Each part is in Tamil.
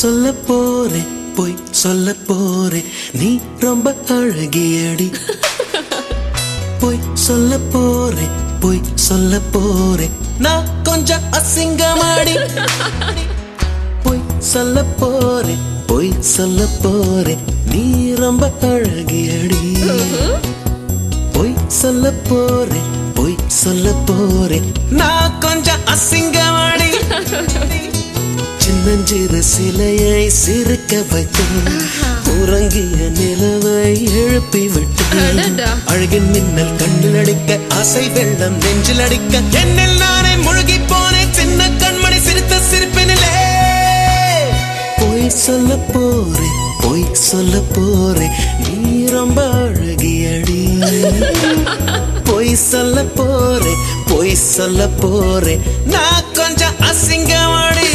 சொல்ல போறேன் போய் சொல்ல போறேன் நீ ரொம்ப அழகியடி போய் சொல்ல போறேன் போய் சொல்ல போறேன் நான் கொஞ்சம் அசிங்கமாடி போய் சொல்ல போறேன் போய் சொல்ல போறேன் நீ ரொம்ப அழகியடி போய் சொல்ல போறேன் போய் சொல்ல போறேன் நான் கொஞ்சம் அசிங்கமாடி சின்னஞ்சிறு சிலையை சிரிக்க வைத்து உறங்கிய நிலவை எழுப்பி விட்டு அடடா. அழகின் மின்னல் கண்ணில் அடிக்க ஆசை வெள்ளம் நெஞ்சில் அடிக்க என்னில் நானே முழுகி போனேன் சின்ன கண்மணி சிரித்த சிரிப்பினிலே போய் சொல்ல போறேன் போய் சொல்ல போறேன் நீ ரொம்ப அழகியடி பொய் சொல்ல போறேன் பொய் சொல்ல போறேன் நான் கொஞ்சம் அசிங்கமாடி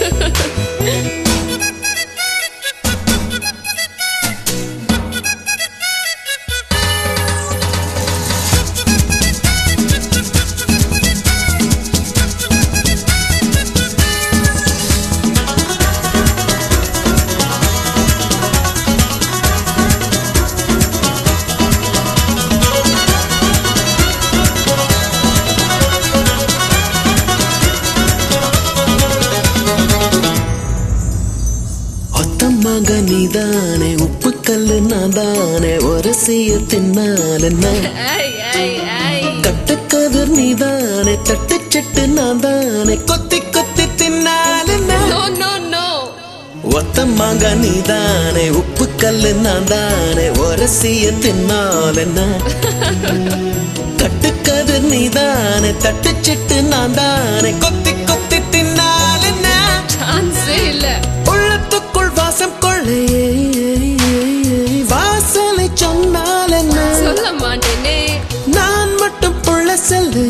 ஒத்தமாக நீதானே உப்பு கல்லு நான் தானே ஒரு செய்ய தின்னால் என்ன ஏய், ஏய், ஏய். கட்டுக்கதிர் நீதானே தட்டு செட்டு நான் தானே கொத்தி கொத்தி தின்னால் என்ன No, no, no. ஒத்தமாக நீதானே உப்பு கல்லு நான் தானே ஒரு செய்ய தின்னால் என்ன கட்டுக்கதிர் நீதானே தட்டு செட்டு நான் தானே கொத்தி கொத்தி தின்னால் என்ன Chance ஏ இல்ல. உள்ளத்துக்குள் வாசம் கொள்ளையே வாசலை சொன்னால் என்ன சொல்ல மாட்டேனே நான் மட்டும் புள்ள செல்ல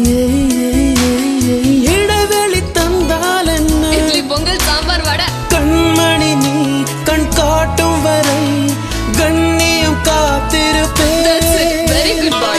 இடைவெளி தந்தால் என்ன இட்லி பொங்கல் சாம்பார் வடை கண்மணி நீ கண் காட்டும் வரை கண்ணியம் That's காத்திருப்பேன் it. Very good boy.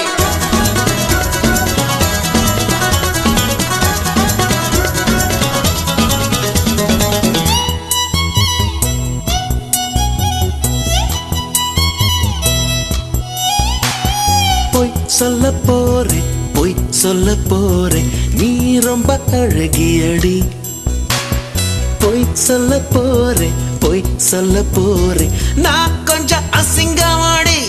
பொய் சொல்ல போறேன் பொய் சொல்ல போறேன் நீ ரொம்ப அழகியடி பொய் சொல்ல போறேன் பொய் சொல்ல போறேன் நான் கொஞ்சம் அசிங்கமாடி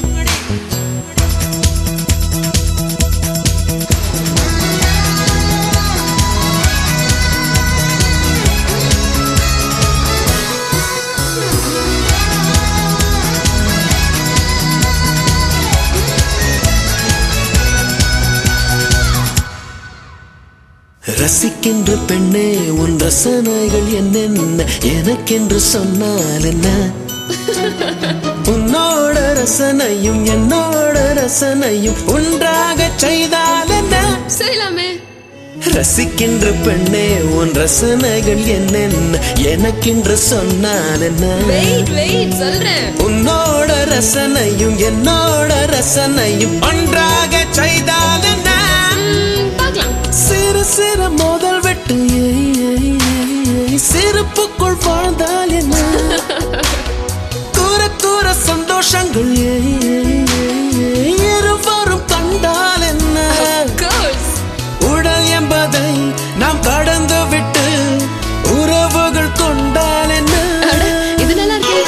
ரசிக்கின்ற பெண்ணே உன் ரசனைகள் என்னென்ன எனக்கென்று சொன்னால் என்ன உன்னோட ரசனையும் என்னோட ரசனையும் ஒன்றாக செய்தால் என்ன செய்யலாமே ரசிக்கின்ற பெண்ணே உன் ரசனைகள் என்னென்ன எனக்கென்று சொன்னால் என்ன வெயிட் வெயிட் சொல்றேன் உன்னோட ரசனையும் என்னோட ரசனையும் ஒன்றாக செய்தால் என்ன ம், பார்க்கலாம் சிறு சிறு மோதல் வெட்டு ஏய், ஏய், ஏய், ஏய், சிரிப்புக்குள் வாழ்ந்தால் என்ன கூற கூற சந்தோஷங்கள் ஏய், ஏய், ஏய், ஏய், இருவரும் கண்டால் என்ன Of course. உடல் என்பதை நாம் கடந்து விட்டு உறவுகள் கொண்டால் என்ன அட, இது நல்லா இருக்கே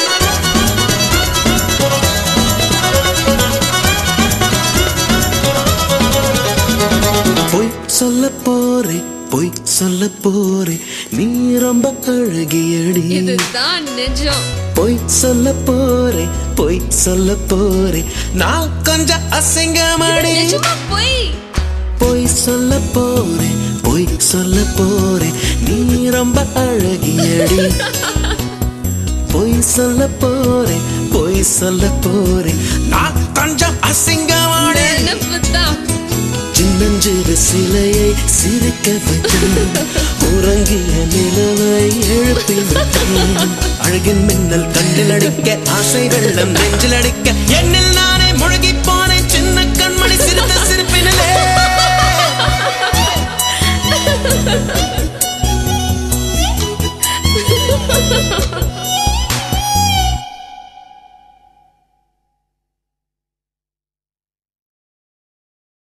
பொய் சொல்ல போறேன் பொய் சொல்ல போறேன் நீ ரொம்ப அழகியடி இதுதான் நிஜம் பொய் சொல்ல போறேன் பொய் சொல்ல போறேன் நான் கொஞ்சம் அசிங்கமாடி நிஜமா போய் பொய் சொல்ல போறேன் பொய் சொல்ல போறேன் நீ ரொம்ப அழகியடி பொய் சொல்ல போறேன் பொய் சொல்ல போறேன் நான் கொஞ்சம் அசிங்கமாடி நினைப்புதான் சின்னஞ்சிறு சிலையை சிரிக்க வைத்தேன் உறங்கிய நிலவை எழுப்பி விட்டேன் அழகின் மின்னல் கண்ணில் அடிக்க ஆசை வெள்ளம் நெஞ்சில் அடிக்க என்னில் நான்